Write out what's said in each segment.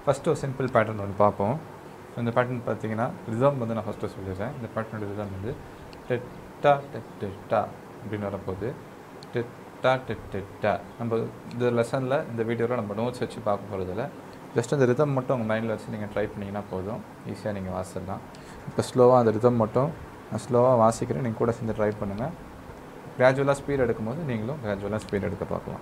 first ஒரு simple pattern ஒன்று பார்ப்போம் இந்த பேட்டர்ன் பார்த்தீங்கன்னா ரிதம் வந்து நான் ஃபஸ்ட்டு சொல்லிடுறேன் இந்த பேட்டர்னோட ரிதம் வந்து டெட்டா டெட்டா அப்படின்னு வரப்போகுது டெட்டா டெட்டா நம்ம இந்த லெசனில் இந்த வீடியோவில் நம்ம நோட்ஸ் வச்சு பார்க்க போகிறதில்ல ஜஸ்ட் அந்த ரிதம் மட்டும் உங்கள் மைண்டில் வச்சு நீங்கள் ட்ரை பண்ணிங்கன்னா போதும் ஈஸியாக நீங்கள் வாசிடலாம் இப்போ ஸ்லோவாக அந்த ரிதம் மட்டும் நான் ஸ்லோவாக வாசிக்கிறேன் நீங்கள் கூட சேர்ந்து ட்ரை பண்ணுங்கள் கிராஜுவலாக ஸ்பீட் எடுக்கும்போது நீங்களும் கிராஜுவலாக ஸ்பீட் எடுக்க பார்க்கலாம்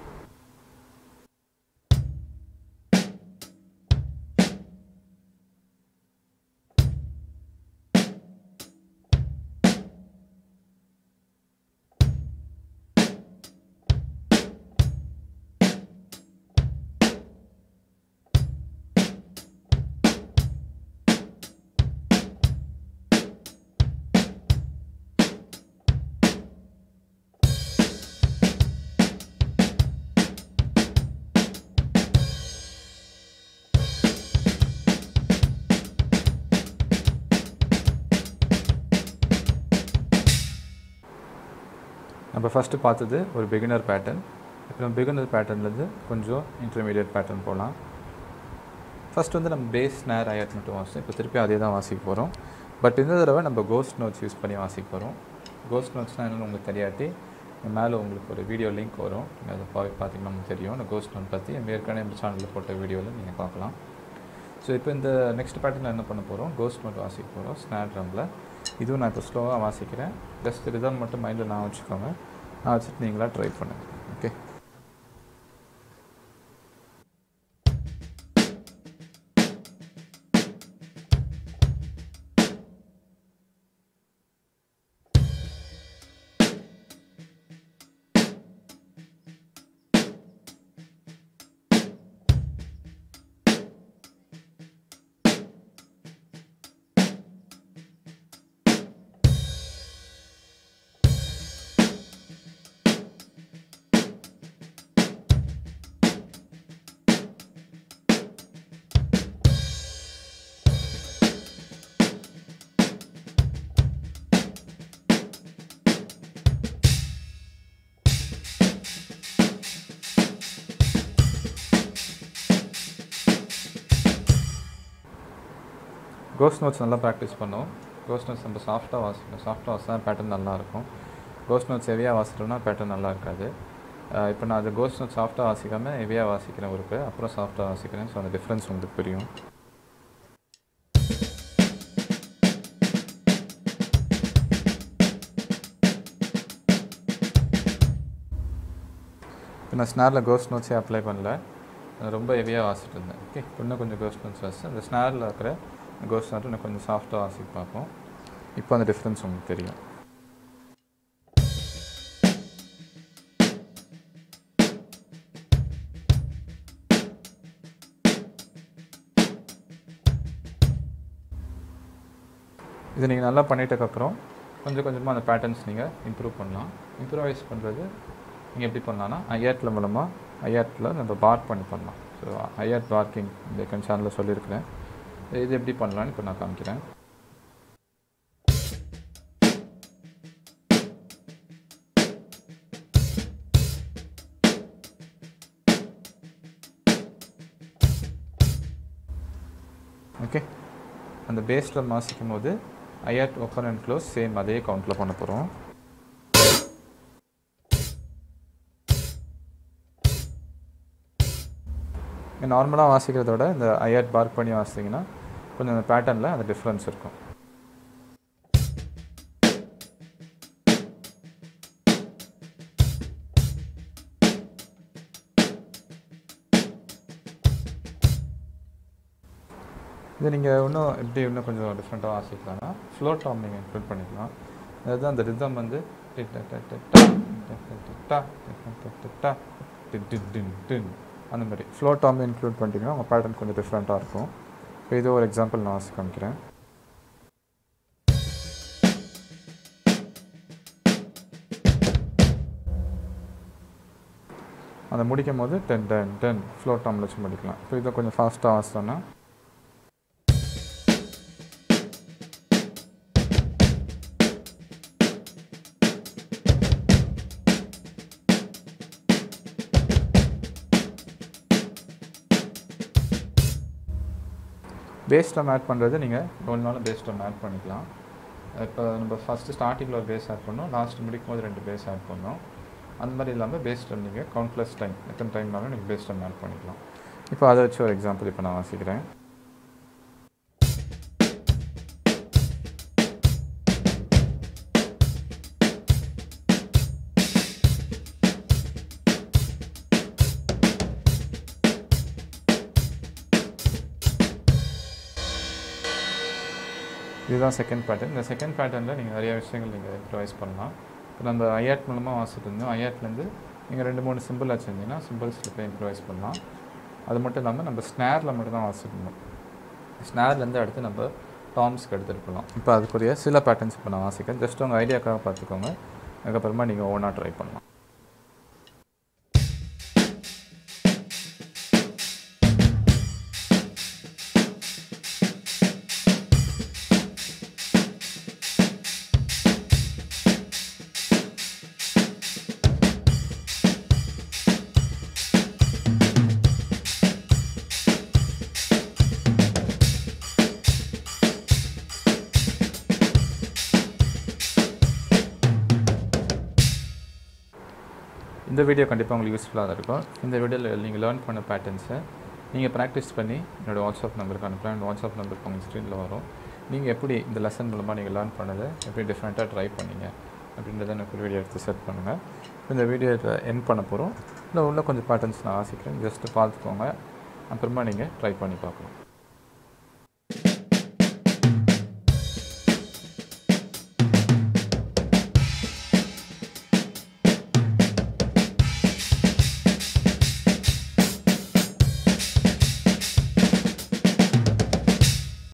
நம்ம ஃபஸ்ட்டு பார்த்தது ஒரு பிகினர் பேட்டர்ன் இப்போ நம்ம பிகினர் பேட்டர்ன்லேருந்து கொஞ்சம் இன்டர்மீடியட் பேட்டர்ன் போகலாம் ஃபஸ்ட் வந்து நம்ம பேஸ் ஸ்னேர் ஐயட் மட்டும் வாசிச்சோம் இப்போ திருப்பி அதே தான் வாசிக்க போகிறோம் பட் இந்த தடவை நம்ம கோஸ்ட் நோட்ஸ் யூஸ் பண்ணி வாசிக்க போகிறோம் கோஸ்ட் நோட்ஸ்னால் என்னென்னு உங்களுக்கு தெரியாட்டி மேலே உங்களுக்கு ஒரு வீடியோ லிங்க் வரும் நீங்கள் அதை போய் பார்த்தீங்கன்னா உங்களுக்கு தெரியும் இந்த கோஸ்ட் நோட் பற்றி நம்ம ஏற்கனவே நம்ம சேனலில் போட்ட வீடியோவில் நீங்கள் பார்க்கலாம் ஸோ இப்போ இந்த நெக்ஸ்ட் பேட்டர்னில் என்ன பண்ண போகிறோம் கோஸ்ட் நோட் வாசிக்க போகிறோம் ஸ்னார் ட்ரம்மில் இதுவும் நான் இப்போ ஸ்லோவாக வாசிக்கிறேன் ஜஸ்ட் ரிதம் மட்டும் மைண்டில் நான் வச்சுக்கோங்க நான் வச்சுட்டு நீங்களாக ட்ரை பண்ணுங்கள் ஓகே கோஸ்ட் நோட்ஸ் நல்லா ப்ராக்டிஸ் பண்ணோம் கோஸ்ட் நோட்ஸ் நம்ம சாஃப்டாக வாசிக்கணும் சாஃப்டாக வாசித்தா பேட்டர்ன் நல்லாயிருக்கும் கோஸ்ட் நோட்ஸ் ஹெவியாக வாசிட்டோம்னா பேட்டர்ன் நல்லா இருக்காது இப்போ நான் அது கோஸ்ட் நோட்ஸ் சாஃப்டாக வாசிக்காமல் ஹெவியாக வாசிக்கிறேன் ஒரு அப்புறம் சாஃப்டாக வாசிக்கிறேன் ஸோ அந்த டிஃப்ரென்ஸ் உங்களுக்கு புரியும் இப்போ நான் ஸ்னாரில் கோஸ்ட் நோட்ஸே அப்ளை பண்ணல நான் ரொம்ப ஹெவியாக வாசிட்டு இருந்தேன் ஓகே இன்னும் கொஞ்சம் கோஸ்ட் நோட்ஸ் வாசி அந்த ஸ்னாரில் இருக்கிற கோஸ்ட் நோட்டு இன்னும் கொஞ்சம் சாஃப்டாக வாசிக்க பார்ப்போம் இப்போ அந்த டிஃப்ரென்ஸ் உங்களுக்கு தெரியும் இது நீங்கள் நல்லா பண்ணிட்டதுக்கப்புறம் கொஞ்சம் கொஞ்சமாக அந்த பேட்டர்ன்ஸ் நீங்கள் இம்ப்ரூவ் பண்ணலாம் இம்ப்ரூவைஸ் பண்ணுறது நீங்கள் எப்படி பண்ணலாம்னா ஐஆர்டில் மூலமாக ஐஆர்டில் நம்ம பார்க் பண்ணி பண்ணலாம் ஸோ ஐஆர்ட் பார்க்கிங் இந்த கன் சேனலில் சொல்லியிருக்கிறேன் இது எப்படி பண்ணலான்னு இப்போ நான் காமிக்கிறேன் ஓகே அந்த பேஸில் மாசிக்கும் போது ஐஆர்ட் ஓப்பன் அண்ட் க்ளோஸ் சேம் அதே கவுண்டில் பண்ண போகிறோம் நார்மலாக வாசிக்கிறத விட இந்த ஐஆர்ட் பார்க் பண்ணி வாசிங்கன்னா கொஞ்சம் அந்த பேட்டர்னில் அந்த டிஃப்ரென்ஸ் இருக்கும் இது நீங்கள் இன்னும் எப்படி இன்னும் கொஞ்சம் டிஃப்ரெண்ட்டாக வாசிக்கலாம்னா ஃப்ளோ டாம் நீங்கள் இன்க்ளூட் பண்ணிக்கலாம் அதுதான் அந்த ரிதம் வந்து அந்த மாதிரி ஃப்ளோ டாம் இன்க்ளூட் பண்ணிட்டீங்கன்னா உங்கள் பேட்டர்ன் கொஞ்சம் டிஃப்ரெண்ட்டாக இருக்கும் இப்போ இது ஒரு எக்ஸாம்பிள் நான் வாசி காமிக்கிறேன் அதை முடிக்கும் போது டென் டென் டென் ஃப்ளோ டாமில் வச்சு முடிக்கலாம் இப்போ இதை கொஞ்சம் ஃபாஸ்ட்டாக வாசித்தோன்னா பேஸ் ட்ரம் ஆட் பண்ணுறது நீங்கள் ஒரு நாள் பேஸ் ட்ரம் ஆட் பண்ணிக்கலாம் இப்போ நம்ம ஃபஸ்ட்டு ஸ்டார்டிங்கில் ஒரு பேஸ் ஆட் பண்ணோம் லாஸ்ட் முடிக்கும் போது ரெண்டு பேஸ் ஆட் பண்ணோம் அந்த மாதிரி இல்லாமல் பேஸ் ட்ரம் நீங்கள் கவுண்ட்லெஸ் டைம் எத்தனை டைம்னாலும் நீங்கள் பேஸ் ட்ரம் ஆட் பண்ணிக்கலாம் இப்போ அதை வச்சு ஒரு எக்ஸாம்பிள் இப்போ நான் வாசிக்கிறேன் இதுதான் செகண்ட் பேட்டர்ன் இந்த செகண்ட் பேட்டர்னில் நீங்கள் நிறைய விஷயங்கள் நீங்கள் இம்ப்ரவைஸ் பண்ணலாம் இப்போ நம்ம ஐஆட் மூலமாக வாசிட்டு இருந்தோம் ஐஆட்லேருந்து நீங்கள் ரெண்டு மூணு சிம்பிள் வச்சுருந்தீங்கன்னா சிம்பிள்ஸில் போய் இம்ப்ரவைஸ் பண்ணலாம் அது மட்டும் இல்லாமல் நம்ம ஸ்னேரில் மட்டும் தான் வாசிட்டு இருந்தோம் ஸ்னேர்லேருந்து அடுத்து நம்ம டாம்ஸ்க்கு எடுத்துகிட்டு போகலாம் இப்போ அதுக்குரிய சில பேட்டர்ன்ஸ் இப்போ நான் வாசிக்கிறேன் ஜஸ்ட் உங்கள் ஐடியாக்காக பார்த்துக்கோங்க அதுக்கப்புறமா நீங்கள் ஓனாக ட்ரை பண்ணலாம் இந்த வீடியோ கண்டிப்பாக உங்களுக்கு யூஸ்ஃபுல்லாக தான் இருக்கும் இந்த வீடியோவில் நீங்கள் லேர்ன் பண்ண பேட்டர்ன்ஸை நீங்கள் ப்ராக்டிஸ் பண்ணி என்னோடய வாட்ஸ்அப் நம்பருக்கு அனுப்பலாம் என்னோட வாட்ஸ்அப் நம்பருக்கு உங்கள் ஸ்க்ரீனில் வரும் நீங்கள் எப்படி இந்த லெசன் மூலமாக நீங்கள் லேர்ன் பண்ணதை எப்படி டிஃப்ரெண்ட்டாக ட்ரை பண்ணீங்க அப்படின்றத எனக்கு ஒரு வீடியோ எடுத்து செட் பண்ணுங்கள் இந்த வீடியோ என் பண்ண போகிறோம் இல்லை உள்ள கொஞ்சம் பேட்டர்ன்ஸ் நான் வாசிக்கிறேன் ஜஸ்ட்டு பார்த்துக்கோங்க அப்புறமா நீங்கள் ட்ரை பண்ணி பார்க்கலாம்